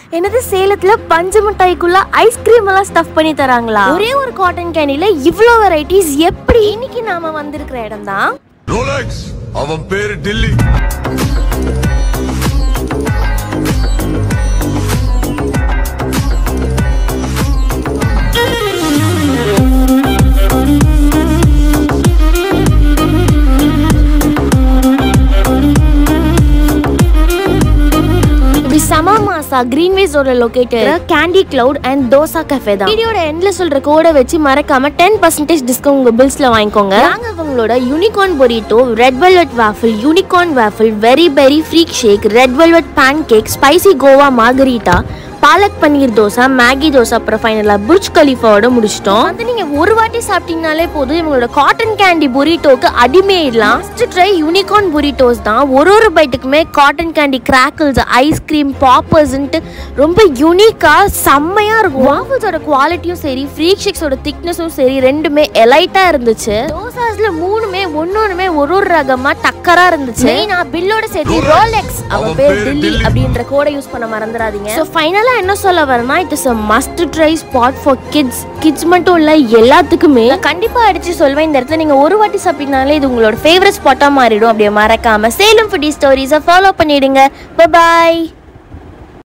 என்னது சேலத்துல பஞ்சு மிட்டாய்க்குள்ள ஐஸ்கிரீம் எல்லாம் ஸ்டஃப் பண்ணி தராங்களா ஒரே ஒரு காட்டன் கேண்டில இவ்ளோ வெரைட்டிஸ் எப்படி இன்னைக்கு நாம வந்திருக்கிற இடம் தான் ரோலக்ஸ் அவன் பேரு டில்லி இப்படி சமா மாசா கிரீன்வேஸோட located candy cloud and dosa cafe தான் வீடியோட எண்ட்ல சொல்ற கோடை வச்சு மறக்காம டென் பர்சன்டேஜ் டிஸ்கவுண்ட் உங்க பில்ஸ்ல வாங்கிக்கோங்க நாங்க அவங்களோட unicorn burrito red velvet waffle unicorn waffle very berry freak shake red velvet pancake spicy Goa margherita palak paneer தோசை மேகி தோசை அப்புறம் ஃபைனலாக புர்ஜ் கலீஃபாவோட முடிச்சிட்டோம் வந்து நீங்க ஒரு வாட்டி சாப்பிட்டீங்கனாலே போதும் இவங்களோட காட்டன் கேண்டி புரிட்டோக்கு அடிமையிடலாம் ஃபர்ஸ்ட் ட்ரை யூனிகார்ன் புரிட்டோஸ் தான் ஒரு ஒரு பைட்டுக்குமே காட்டன் கேண்டி கிராக்கிள்ஸ் ஐஸ்கிரீம் பாப்பர்ஸ்ன்ட்டு ரொம்ப யூனிக்கா செம்மையா இருக்கும் வாஃபிள்ஸோட குவாலிட்டியும் சரி ஃப்ரீக் ஷேக்ஸோட திக்னஸும் சரி ரெண்டுமே எலைட்டா இருந்துச்சு தோசாஸ்ல மூணுமே ஒன்னொன்னுமே ஒரு ஒரு ரகமா டக்கரா இருந்துச்சு மெயினா பில்லோட சேர்த்து ரோலெக்ஸ் அவ அவன் பேர் பேரு டில்லி டில்லி. அப்படின்ற கோடை யூஸ் பண்ண மறந்துடாதீங்க ஸோ ஃபைனலாக என்ன சொல்ல வரேன்னா it is a must try spot for kids kids மட்டும் இல்லை எல்லாத்துக்குமே நான் கண்டிப்பாக அடிச்சு சொல்வேன் இந்த இடத்துல நீங்கள் ஒரு வாட்டி சாப்பிட்டீங்கனாலே இது உங்களோட ஃபேவரட் ஸ்பாட்டாக மாறிடும் அப்படியே மறக்காம சேலம் ஃபுட்டி ஸ்டோரிஸை ஃபாலோ பண்ணிடுங்க பாய்